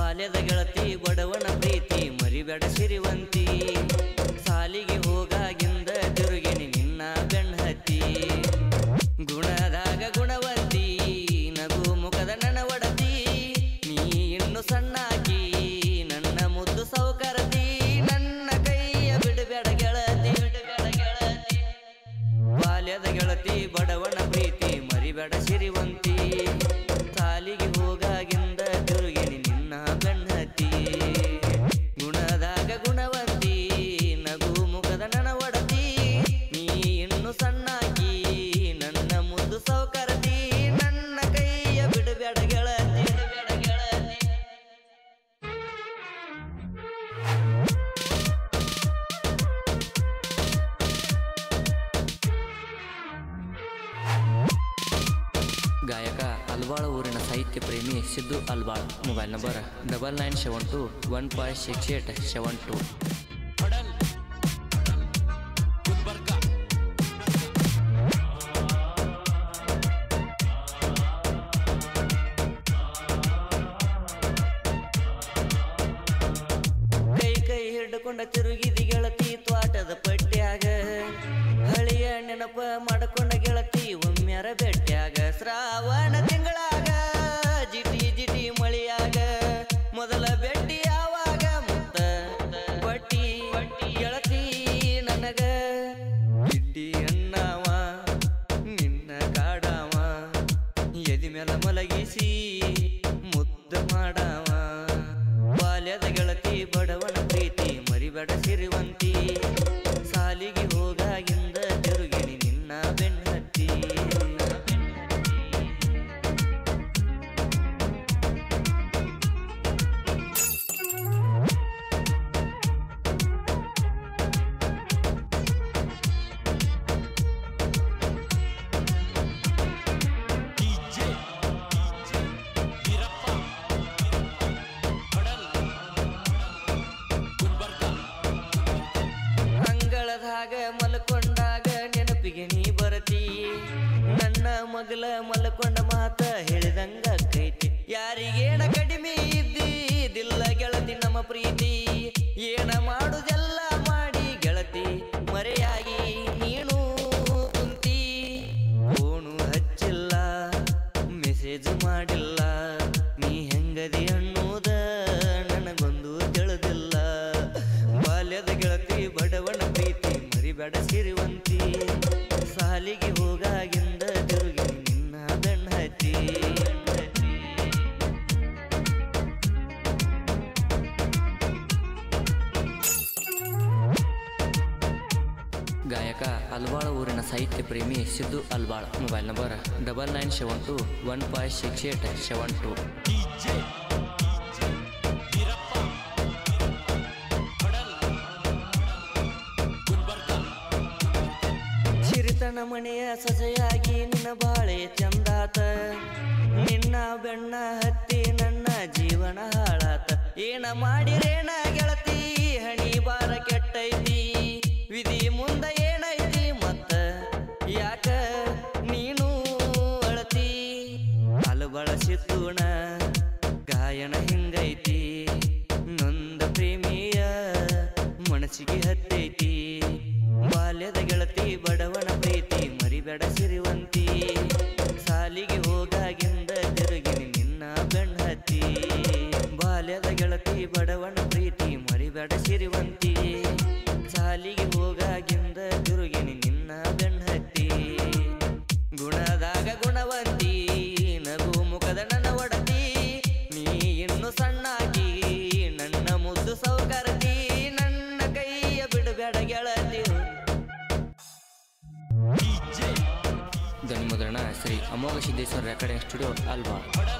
ಬಾಲ್ಯದ ಗೆಳತಿ ಬಡವನ ಪ್ರೀತಿ ಮರಿಬೇಡ ಸಿರಿವಂತಿ ಸಾಲಿಗೆ ಹೋಗಾಗಿಂದ ತಿರುಗಿನಿ ನಿನ್ನ ಬೆಣ್ಣ ಹತ್ತಿ ಗುಣದಾಗ ಗುಣವಂತಿ ನಗು ಮುಖದ ನನ್ನ ಒಡತಿ ನೀ ಇನ್ನು ಸಣ್ಣಾಕಿ ನನ್ನ ಮುದ್ದು ಸೌಕರತಿ ನನ್ನ ಕೈಯ ಬಿಡಬೇಡ ಗೆಳತಿ ಬಿಡಬೇಡ ಗೆಳತಿ ಬಾಲ್ಯದ ಗೆಳತಿ ಬಡವನ ಪ್ರೀತಿ ಮರಿಬೇಡ ಸಿರಿವಂತಿ ಸಾಲಿಗೆ ಹೋಗಾಗಿಂದ ತಿರುಗಿನಿ ನಿನ್ನ ಬೆನ್ನತಿ ಗುಣದಾಗ ಗುಣವಂತಿ ನಗು ಮುಖದ ನನ್ನ ಒಡತಿ ನೀ ಇನ್ನು ಸಣ್ಣಾಕಿ ನನ್ನ ಮುದ್ದು ಸೌಕರತಿ ನನ್ನ ಕೈಯ ಬಿಡಬೇಡ ಗೆಳತಿ ಬಿಡಬೇಡ ಗೆಳತಿ ಗಾಯಕ ಅಲ್ವಾಳ ಊರಿನ ಸಾಹಿತ್ಯ ಪ್ರೇಮಿ Siddu Alwal mobile number double nine seven two one five six eight seven two Hodal Gulbarga ಕೈ ಕೈ ಹಿಡ್ಕೊಂಡ ತಿರುಗಿದಿ ಗೆಳತಿ ತ್ವಾಟದ ಪಟ್ಟ್ಯಾಗ ಹಳಿಯ ನೆನಪ ಮಾಡ್ಕೊಂಡ ಗೆಳತಿ ಒಮ್ಮ್ಯಾರ ಬೆಟ್ಟ್ಯಾಗ ಶ್ರಾವಣ ತಿಂಗಳಾಗ ಜಿಟಿ ಜಿಟಿ ಮಳಿಯಾಗ ಮೊದಲ ಭೇಟಿ ಯಾವಾಗ ಮುತ್ತ ಬಟ್ಟಿ ಗೆಳತಿ ನನಗ ಇಡ್ಡಿ ಅಣ್ಣವ ನಿನ್ನ ಕಾಡವ ಎದಿ ಮೇಲ ಮಲಗಿಸಿ ಮುದ್ದ ಮಾಡವ ಬಾಲ್ಯದ ಗೆಳತಿ ಬಡವನ ಪ್ರೀತಿ ಮರಿಬೇಡ ಸಿರಿವಂತಿ ಸಾಲಿಗೆ ಹೋಗಾಗಿಂದ ತಿರುಗಿನಿ ನಿನ್ನ ಬೆನ್ನತ್ತಿ ಡಿಜೆ ವೀರಪ್ಪ ಹೊಡಲ್ ಗುಲ್ಬರ್ಗ ಅಂಗಳದಾಗ ಮಲ್ಕೊಂಡಾಗ ನೆನಪಿಗೆ ನೀ ಬರತಿ ನನ್ನ ಮಗಲ ಮಲ್ಕೊಂಡ ಮಾತ ಹೇಳಿದಂಗ ಕೈತಿ ಯಾರಿಗೇನ ಕಡಿಮೆ ಇದ್ದಿದಿಲ್ಲ ಗೆಳತಿ ನಮ್ಮ ಪ್ರೀತಿ ಏನ ಮಾಡುದೆಲ್ಲ ಮಾಡಿ ಗೆಳತಿ ಮರೆಯಾಗಿ ನೀನು ಕುಂತಿ ಫೋನು ಹಚ್ಚಿಲ್ಲ ಮೆಸೇಜ್ ಮಾಡಿಲ್ಲ ನೀ ಹೆಂಗದಿ ಅನ್ನೋದ ನನಗೊಂದು ತಿಳಿದಿಲ್ಲ ಬಾಲ್ಯದ ಗೆಳತಿ ಬಡವನ ಪ್ರೀತಿ ಮರಿಬೇಡ ಸಿರಿವಂತಿ ಸಾಲಿಗೆ ಹೋಗಾಗಿಂದ ತಿರುಗಿ ನಿನ್ನ ಬೆಣ್ಣ ಹತ್ತಿ ಗಾಯಕ ಅಲ್ವಾಳ ಊರಿನ ಸಾಹಿತ್ಯ ಪ್ರೇಮಿ Siddu Alwal mobile number double nine seven two one five six eight seven two DJ Veerappa Hodal Gulbarga ಸಿರಿತನ ಮನೆಯ ಸೊಸೆಯಾಗಿ ನಿನ್ನ ಬಾಳೆ ಚಂದಾತ ನಿನ್ನ ಬೆಣ್ಣ ಹತ್ತಿ ನನ್ನ ಜೀವನ ಹಾಳಾತ ಏನ ಮಾಡಿರೇನ ಗೆಳತಿ ಹಣಿ ಬಾರ ಕೆಟ್ಟೈತಿ ವಿಧಿ ಮುಂದ ಏನೈತಿ ಮತ್ತ ಯಾಕ ನೀನು ಅಳತಿ ಹಲು ಬಳಸಿತ್ತುಣ ಗಾಯನ ಹಿಂಗೈತಿ ನೊಂದ ಪ್ರೇಮಿಯ ಮನಸ್ಸಿಗೆ ಹತ್ತೈತಿ ಬಾಲ್ಯದ ಗೆಳತಿ ಬಡವನ ಪ್ರೀತಿ ಮರಿಬೇಡ ಸಿರಿವಂತಿ ಸಾಲಿಗೆ ಹೋಗಾಗಿಂದ ತಿರುಗಿನಿ ನಿನ್ನ ಬೆಣ್ಣ ಹತ್ತಿ ಬಾಲ್ಯದ ಗೆಳತಿ ಬಡವನ ಪ್ರೀತಿ ಮರಿಬೇಡ ಸಿರಿವಂತಿ ಸಾಲಿಗೆ ಹೋಗಾಗಿಂದ ತಿರುಗಿನಿ ನಿನ್ನ ಬೆಣ್ಣ ಹತ್ತಿ ಗುಣದಾಗ ಗುಣವಂತಿ ನಗು ಮುಖದ ನನ್ನ ಒಡತಿ ನೀ ಇನ್ನು ಸಣ್ಣಾಗಿ ನನ್ನ ಮುದ್ದು ಸೌಕರತಿ ನನ್ನ ಕೈಯ ಬಿಡಬೇಡ ಗೆಳತಿ ಡಿಜೆ ಧ್ವನಿ ಮುದ್ರಣ ಶ್ರೀ ಅಮೋಘ ಸಿದ್ದೇಶ್ವರ ರೆಕಾರ್ಡಿಂಗ್ ಸ್ಟುಡಿಯೋ ಅಲ್ವಾ ಹೊಡಲ್